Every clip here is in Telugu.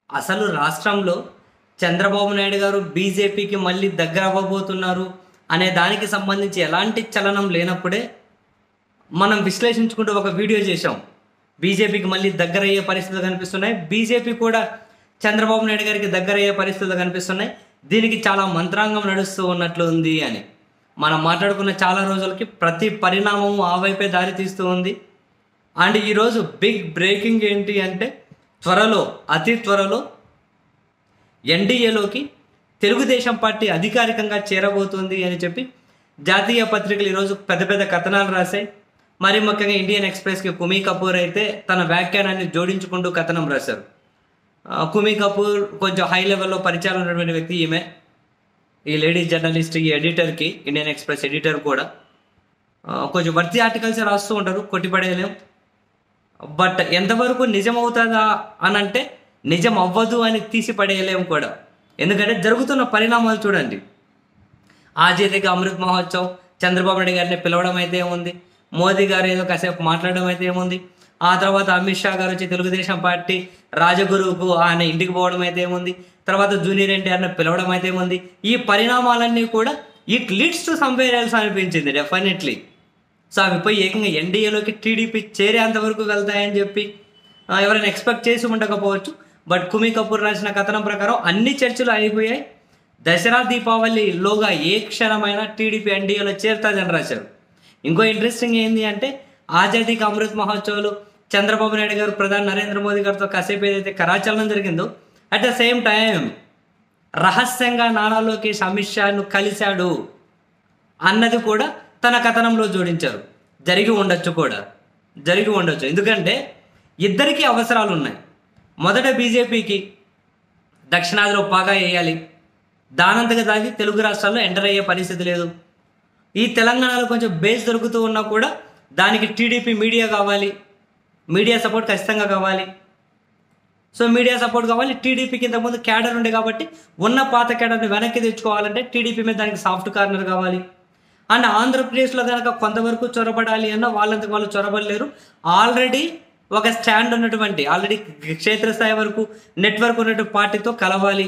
అసలు రాష్ట్రంలో చంద్రబాబు నాయుడు గారు బీజేపీకి మళ్ళీ దగ్గర అవ్వబోతున్నారు అనే దానికి సంబంధించి ఎలాంటి చలనం లేనప్పుడే మనం విశ్లేషించుకుంటూ ఒక వీడియో చేశాం బీజేపీకి మళ్ళీ దగ్గర అయ్యే పరిస్థితులు కనిపిస్తున్నాయి బీజేపీ కూడా చంద్రబాబు నాయుడు గారికి దగ్గర అయ్యే పరిస్థితులు కనిపిస్తున్నాయి దీనికి చాలా మంత్రాంగం నడుస్తూ ఉన్నట్లు ఉంది అని మనం మాట్లాడుకున్న చాలా రోజులకి ప్రతి పరిణామము ఆ వైపే దారి తీస్తూ ఉంది అండ్ ఈరోజు బిగ్ బ్రేకింగ్ ఏంటి అంటే త్వరలో అతి త్వరలో ఎన్డీఏలోకి తెలుగుదేశం పార్టీ అధికారికంగా చేరబోతుంది అని చెప్పి జాతీయ పత్రికలు ఈరోజు పెద్ద పెద్ద కథనాలు రాశాయి మరి ముఖ్యంగా ఇండియన్ ఎక్స్ప్రెస్కి కుమీ కపూర్ అయితే తన వ్యాఖ్యానాన్ని జోడించుకుంటూ కథనం రాశారు ఆ, కుమీ కపూర్ కొంచెం హై లెవెల్లో పరిచయాలు ఉన్నటువంటి వ్యక్తి ఈమె ఈ లేడీస్ జర్నలిస్ట్ ఈ ఎడిటర్కి ఇండియన్ ఎక్స్ప్రెస్ ఎడిటర్ కూడా ఆ, కొంచెం భర్తీ ఆర్టికల్స్ రాస్తూ ఉంటారు కొట్టిపడేయలేం బట్ ఎంతవరకు నిజం అవుతుందా అని అంటే నిజం అవ్వదు అని తీసి పడేయలేము కూడా ఎందుకంటే జరుగుతున్న పరిణామాలు చూడండి ఆజాదీకి అమృత్ మహోత్సవ్ చంద్రబాబు నాయుడు గారిని పిలవడం అయితే ఏముంది మోదీ గారు ఏదో కాసేపు మాట్లాడడం అయితే ఏముంది ఆ తర్వాత అమిత్ షా గారు వచ్చి తెలుగుదేశం పార్టీ రాజగురువుకు ఆయన ఇంటికి పోవడం అయితే ఏముంది తర్వాత జూనియర్ ఎన్టీఆర్ని పిలవడం అయితే ఏముంది ఈ పరిణామాలన్నీ కూడా it leads to somewhere else అనిపించింది డెఫినెట్లీ సో అవి పోయి ఏకంగా ఎన్డీఏలోకి టీడీపీ చేరేంత వరకు వెళ్తాయని చెప్పి ఆ, ఎవరైనా ఎక్స్పెక్ట్ చేసి ఉండకపోవచ్చు బట్ కుమీ కపూర్ రాసిన కథనం ప్రకారం అన్ని చర్చలు అయిపోయాయి దసరా దీపావళిలోగా ఏ క్షణమైనా టీడీపీ ఎన్డీఏలో చేరుతుందని రాశారు ఇంకో ఇంట్రెస్టింగ్ ఏంది అంటే ఆజాదీకి అమృత్ మహోత్సవాలు చంద్రబాబు నాయుడు గారు ప్రధాని నరేంద్ర మోదీ గారితో కాసేపు ఏదైతే కరాచలనం జరిగిందో అట్ ద సేమ్ టైం రహస్యంగా నానా లోకేష్ అమిత్ షాను కలిశాడు అన్నది కూడా తన కథనంలో జోడించారు జరిగి ఉండొచ్చు కూడా జరిగి ఉండొచ్చు ఎందుకంటే ఇద్దరికీ అవసరాలు ఉన్నాయి మొదట బీజేపీకి దక్షిణాదిలో పాగా వేయాలి దానంతగా దాగి తెలుగు రాష్ట్రాల్లో ఎంటర్ అయ్యే పరిస్థితి లేదు ఈ తెలంగాణలో కొంచెం బేస్ దొరుకుతూ ఉన్నా కూడా దానికి టీడీపీ మీడియా కావాలి మీడియా సపోర్ట్ ఖచ్చితంగా కావాలి సో మీడియా సపోర్ట్ కావాలి టీడీపీకి ఇంతకుముందు క్యాడర్ ఉండే కాబట్టి ఉన్న పాత క్యాడర్ని వెనక్కి తెచ్చుకోవాలంటే టీడీపీ మీద దానికి సాఫ్ట్ కార్నర్ కావాలి అండ్ ఆంధ్రప్రదేశ్లో కనుక కొంతవరకు చొరబడాలి అన్న వాళ్ళంతకు వాళ్ళు చొరబడలేరు ఆల్రెడీ ఒక స్టాండ్ ఉన్నటువంటి ఆల్రెడీ క్షేత్రస్థాయి వరకు నెట్వర్క్ ఉన్నటువంటి పార్టీతో కలవాలి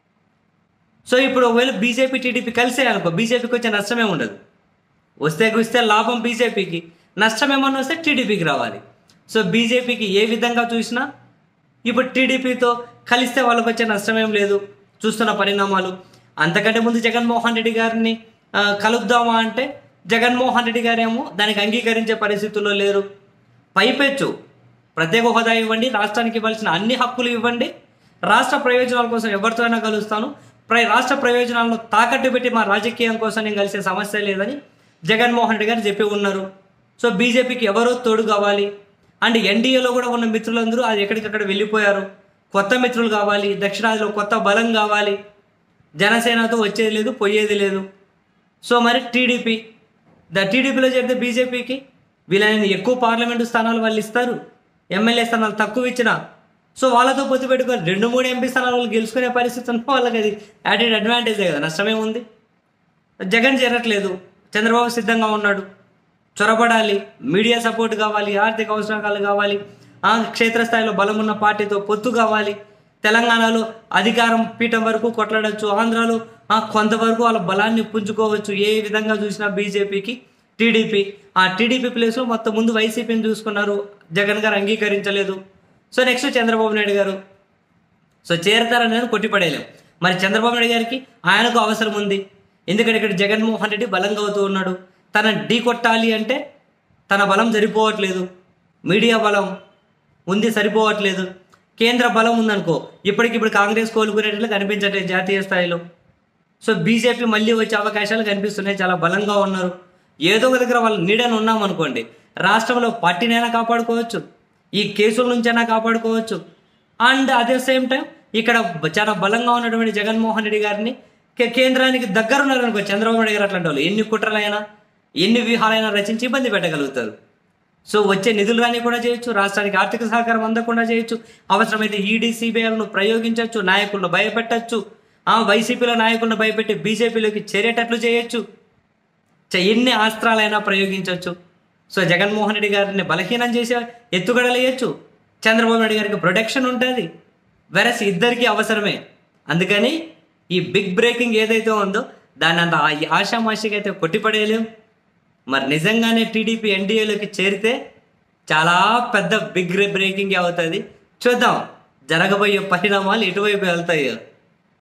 సో ఇప్పుడు ఒకవేళ బీజేపీ టీడీపీ కలిసే అనుకో బీజేపీకి వచ్చే నష్టమే ఉండదు వస్తే గుస్తే లాభం బీజేపీకి నష్టం ఏమన్నా వస్తే టీడీపీకి రావాలి సో బీజేపీకి ఏ విధంగా చూసినా ఇప్పుడు టీడీపీతో కలిస్తే వాళ్ళకి వచ్చే నష్టం ఏం లేదు చూస్తున్న పరిణామాలు అంతకంటే ముందు జగన్మోహన్ రెడ్డి గారిని ఆ, కలుద్దామా అంటే జగన్మోహన్ రెడ్డి గారేమో దానికి అంగీకరించే పరిస్థితుల్లో లేరు పైపెచ్చు ప్రత్యేక హోదా ఇవ్వండి రాష్ట్రానికి ఇవ్వాల్సిన అన్ని హక్కులు ఇవ్వండి రాష్ట్ర ప్రయోజనాల కోసం ఎవరితో అయినా కలుస్తాను ప్ర రాష్ట్ర ప్రయోజనాలను తాకట్టు పెట్టి మా రాజకీయం కోసం నేను కలిసే సమస్య లేదని జగన్మోహన్ రెడ్డి గారు చెప్పి ఉన్నారు సో బీజేపీకి ఎవరో తోడు కావాలి అండ్ ఎన్డీఏలో కూడా ఉన్న మిత్రులందరూ అది ఎక్కడికక్కడ వెళ్ళిపోయారు కొత్త మిత్రులు కావాలి దక్షిణాదిలో కొత్త బలం కావాలి జనసేనతో వచ్చేది లేదు పోయేది లేదు సో మరి టీడీపీ ద టీడీపీలో చేరితే బీజేపీకి వీళ్ళని ఎక్కువ పార్లమెంటు స్థానాలు వాళ్ళు ఇస్తారు ఎమ్మెల్యే స్థానాలు తక్కువ ఇచ్చిన సో వాళ్ళతో పొత్తు పెట్టుకొని రెండు మూడు ఎంపీ స్థానాలు వాళ్ళు గెలుచుకునే పరిస్థితి ఉన్న వాళ్ళకి అది యాడెడ్ అడ్వాంటేజే కదా నష్టమేముంది జగన్ చేరట్లేదు చంద్రబాబు సిద్ధంగా ఉన్నాడు చొరబడాలి మీడియా సపోర్ట్ కావాలి ఆర్థిక అవసరాలు కావాలి ఆ క్షేత్రస్థాయిలో బలం ఉన్న పార్టీతో పొత్తు కావాలి తెలంగాణలో అధికారం పీఠం వరకు కొట్లాడచ్చు ఆంధ్రాలో ఆ కొంతవరకు వాళ్ళ బలాన్ని పుంజుకోవచ్చు ఏ విధంగా చూసినా బీజేపీకి టీడీపీ ఆ టీడీపీ ప్లేస్లో మొత్తం ముందు వైసీపీని చూసుకున్నారు జగన్ గారు అంగీకరించలేదు సో నెక్స్ట్ చంద్రబాబు నాయుడు గారు సో చేరతారని నేను కొట్టిపడేయలేం మరి చంద్రబాబు నాయుడు గారికి ఆయనకు అవసరం ఉంది ఎందుకంటే ఇక్కడ జగన్మోహన్ రెడ్డి బలంగా అవుతూ ఉన్నాడు తన ఢీ కొట్టాలి అంటే తన బలం సరిపోవట్లేదు మీడియా బలం ఉంది సరిపోవట్లేదు కేంద్ర బలం ఉందనుకో ఇప్పటికిప్పుడు కాంగ్రెస్ కోలుకునేట్లు కనిపించట్లేదు జాతీయ స్థాయిలో సో బీజేపీ మళ్ళీ వచ్చే అవకాశాలు కనిపిస్తున్నాయి చాలా బలంగా ఉన్నారు ఏదో ఒక దగ్గర వాళ్ళ నీడని ఉన్నాం అనుకోండి రాష్ట్రంలో పార్టీనైనా కాపాడుకోవచ్చు ఈ కేసుల నుంచైనా కాపాడుకోవచ్చు అండ్ అదే సేమ్ టైం ఇక్కడ బ- చాలా బలంగా ఉన్నటువంటి జగన్మోహన్ రెడ్డి గారిని కే- కేంద్రానికి దగ్గర ఉన్నారనుకో చంద్రబాబు నాయుడు గారు అట్లాంటి వాళ్ళు ఎన్ని కుట్రలైనా ఎన్ని వ్యూహాలైనా రచించి ఇబ్బంది పెట్టగలుగుతారు సో వచ్చే నిధులు రాని కూడా చేయొచ్చు రాష్ట్రానికి ఆర్థిక సహకారం అందకుండా చేయొచ్చు అవసరమైతే ఈడీ సిబిఐలను ప్రయోగించవచ్చు నాయకులను భయపెట్టచ్చు ఆ వైసీపీలో నాయకులను భయపెట్టి బీజేపీలోకి చేరేటట్లు చేయొచ్చు చ- ఎన్ని అస్త్రాలైనా ప్రయోగించవచ్చు సో జగన్మోహన్ రెడ్డి గారిని బలహీనం చేసే ఎత్తుగడలు వేయచ్చు చంద్రబాబు నాయుడు గారికి ప్రొటెక్షన్ ఉంటుంది వెరస్ ఇద్దరికి అవసరమే అందుకని ఈ బిగ్ బ్రేకింగ్ ఏదైతే ఉందో దాన్ని అంత ఆ- ఆషామాషిగా అయితే కొట్టిపడేయలేం మరి నిజంగానే టీడీపీ ఎన్డీఏలోకి చేరితే చాలా పెద్ద బిగ్ బ్రేకింగ్ అవుతుంది చూద్దాం జరగబోయే పరిణామాలు ఎటువైపు వెళ్తాయో